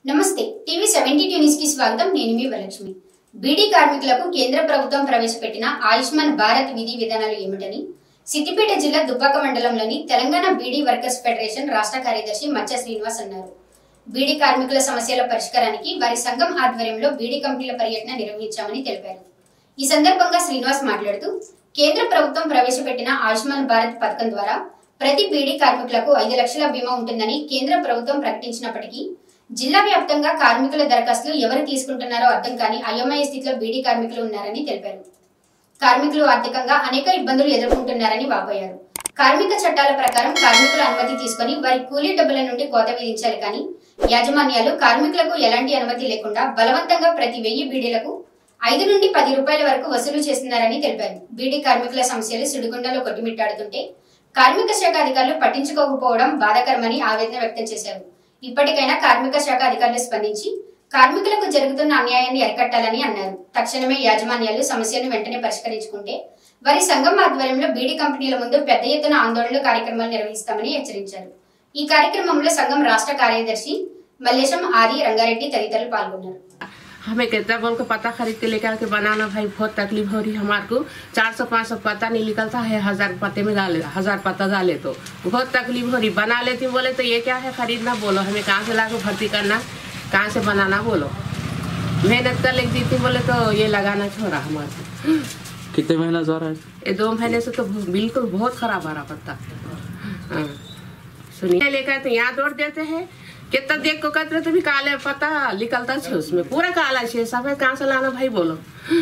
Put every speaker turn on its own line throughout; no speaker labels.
నమస్తే TV seventy two news కి స్వాగతం నేను మీ వరలక్ష్మి బీడీ కార్మికులకు కేంద్ర ప్రభుత్వం ప్రవేశపెట్టిన ఆయుష్మాన్ భారత్ విధి విధానాలు ఏమిటని సిద్దిపేట జిల్లా దుబ్బాక మండలంలోని తెలంగాణ బీడీ వర్కర్స్ ఫెడరేషన్ రాష్ట్ర కార్యదర్శి మచ్చ శ్రీనివాస్ అన్నారు బీడీ కార్మికుల సమస్యల పరిష్కారానికి వారి సంఘం ఆధ్వర్యంలో బీడీ కంపెనీల పర్యటన నిర్వహించామని తెలిపారు ఈ సందర్భంగా శ్రీనివాస్ మాట్లాడుతూ కేంద్ర ప్రభుత్వం ప్రవేశపెట్టిన ఆయుష్మాన్ భారత్ పథకం ద్వారా ప్రతి బీడీ కార్మికులకు ఐదు లక్షల బీమా ఉంటుందని కేంద్ర ప్రభుత్వం ప్రకటించినప్పటికీ జిల్లా వ్యాప్తంగా కార్మికుల దరఖాస్తులు ఎవరు తీసుకుంటున్నారో అర్థం కాని అయోమయ స్థితిలో బీడీ కార్మికులు ఉన్నారని తెలిపారు కార్మికులు ఆర్థికంగా అనేక ఇబ్బందులు ఎదుర్కొంటున్నారని వాపోయారు కార్మిక చట్టాల ప్రకారం కార్మికుల అనుమతి తీసుకొని వారి కూలీ డబ్బుల నుండి కోత విధించాలి కానీ యాజమాన్యాలు కార్మికులకు ఎలాంటి అనుమతి లేకుండా బలవంతంగా ప్రతి వెయ్యి బీడీలకు ఐదు నుండి పది రూపాయల వరకు వసూలు చేస్తున్నారని తెలిపారు బీడీ కార్మికుల సమస్యలు సుడిగుండంలో కొట్టిమిట్టాడుతుంటే కార్మిక శాఖ అధికారులు పట్టించుకోకపోవడం బాధాకరమని ఆవేదన వ్యక్తం చేశారు ఇప్పటికైనా కార్మిక శాఖ అధికారులు స్పందించి కార్మికులకు జరుగుతున్న అన్యాయాన్ని అరికట్టాలని అన్నారు తక్షణమే యాజమాన్యాలు సమస్యను వెంటనే పరిష్కరించుకుంటే వారి సంఘం ఆధ్వర్యంలో బీడీ కంపెనీల ముందు పెద్ద ఎత్తున ఆందోళనలు కార్యక్రమాలు నిర్వహిస్తామని హెచ్చరించారు ఈ కార్యక్రమంలో సంఘం రాష్ట్ర కార్యదర్శి మల్లేశం ఆది రంగారెడ్డి తదితరులు పాల్గొన్నారు
हमें कितना बोल के पता खरीद के लेकर के बनाना भाई बहुत तकलीफ हो रही है हमारे को चार सौ पाँच सौ पता नहीं निकलता है हजार पत्ते में डाले हजार पत्ता डाले तो बहुत तकलीफ हो रही बना लेती बोले तो ये क्या है खरीदना बोलो हमें कहाँ से ला के भर्ती करना कहाँ से बनाना बोलो मेहनत कर लेती थी बोले तो ये लगाना छोड़ा हमारे को
कितने महीना जा रहा है
ये दो महीने से तो बिल्कुल बहुत खराब आ रहा पत्ता हाँ। सुनिए लेकर तो यहाँ दौड़ देते हैं कितना देख को कहते तो भी काले पत्ता निकलता है उसमें पूरा काला है सफेद कहाँ से लाना भाई बोलो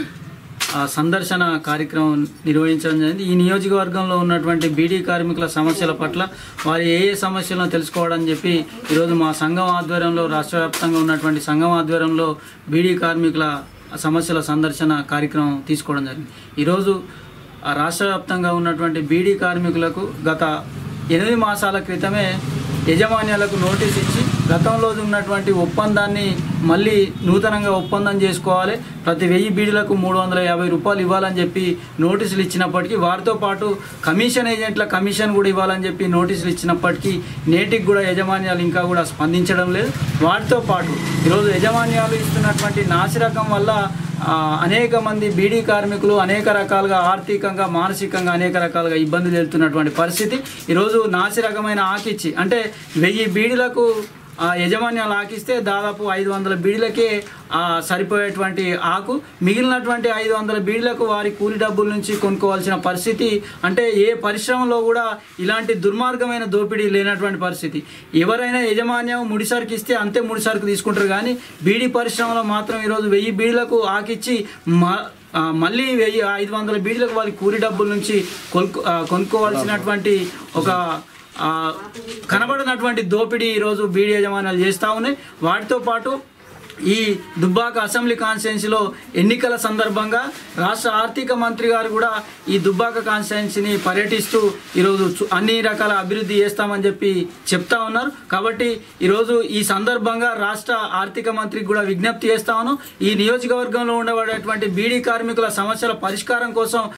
ఆ సందర్శన కార్యక్రమం నిర్వహించడం జరిగింది ఈ నియోజకవర్గంలో ఉన్నటువంటి బీడీ కార్మికుల సమస్యల పట్ల వారి ఏ ఏ సమస్యలను తెలుసుకోవడం చెప్పి ఈరోజు మా సంఘం ఆధ్వర్యంలో రాష్ట్ర వ్యాప్తంగా ఉన్నటువంటి సంఘం ఆధ్వర్యంలో బీడీ కార్మికుల సమస్యల సందర్శన కార్యక్రమం తీసుకోవడం జరిగింది ఈరోజు ఆ రాష్ట్ర వ్యాప్తంగా ఉన్నటువంటి బీడీ కార్మికులకు గత ఎనిమిది మాసాల క్రితమే యజమాన్యాలకు నోటీస్ ఇచ్చి గతంలో ఉన్నటువంటి ఒప్పందాన్ని మళ్ళీ నూతనంగా ఒప్పందం చేసుకోవాలి ప్రతి వెయ్యి బీడీలకు మూడు వందల యాభై రూపాయలు ఇవ్వాలని చెప్పి నోటీసులు ఇచ్చినప్పటికీ వారితో పాటు కమిషన్ ఏజెంట్ల కమిషన్ కూడా ఇవ్వాలని చెప్పి నోటీసులు ఇచ్చినప్పటికీ నేటికి కూడా యజమాన్యాలు ఇంకా కూడా స్పందించడం లేదు వాటితో పాటు ఈరోజు యజమాన్యాలు ఇస్తున్నటువంటి నాసిరకం వల్ల ఆ, అనేక మంది బీడీ కార్మికులు అనేక రకాలుగా ఆర్థికంగా మానసికంగా అనేక రకాలుగా ఇబ్బందులు ఎదుర్కొన్నటువంటి పరిస్థితి ఈరోజు నాసి రకమైన ఆకిచ్చి అంటే వెయ్యి బీడీలకు ఆ యజమాన్యాలు ఆకిస్తే దాదాపు ఐదు వందల బీడీలకే ఆ సరిపోయేటువంటి ఆకు మిగిలినటువంటి ఐదు వందల బీడీలకు వారి కూలి డబ్బుల నుంచి కొనుక్కోవాల్సిన పరిస్థితి అంటే ఏ పరిశ్రమలో కూడా ఇలాంటి దుర్మార్గమైన దోపిడీ లేనటువంటి పరిస్థితి ఎవరైనా యజమాన్యం ముడిసరుకు ఇస్తే అంతే ముడిసరుకు తీసుకుంటారు కానీ బీడీ పరిశ్రమలో మాత్రం ఈరోజు వెయ్యి బీడీలకు ఆకిచ్చి మ ఆ, మళ్ళీ వెయ్యి ఐదు వందల బీడీలకు వారి కూలి డబ్బుల నుంచి కొనుక్కో ఆ, కొనుక్కోవాల్సినటువంటి ఒక ఆ, కనబడినటువంటి దోపిడీ ఈరోజు బీడీ యజమానులు చేస్తూ ఉన్నాయి వాటితో పాటు ఈ దుబ్బాక అసెంబ్లీ కాన్స్టిట్యున్సీలో ఎన్నికల సందర్భంగా రాష్ట్ర ఆర్థిక మంత్రి గారు కూడా ఈ దుబ్బాక కాన్స్టిట్యున్సీని పర్యటిస్తూ ఈరోజు చు- అన్ని రకాల అభివృద్ధి చేస్తామని చెప్పి చెప్తా ఉన్నారు కాబట్టి ఈరోజు ఈ సందర్భంగా రాష్ట్ర ఆర్థిక మంత్రికి కూడా విజ్ఞప్తి చేస్తాను ఈ నియోజకవర్గంలో ఉండబడేటువంటి బీడీ కార్మికుల సమస్యల పరిష్కారం కోసం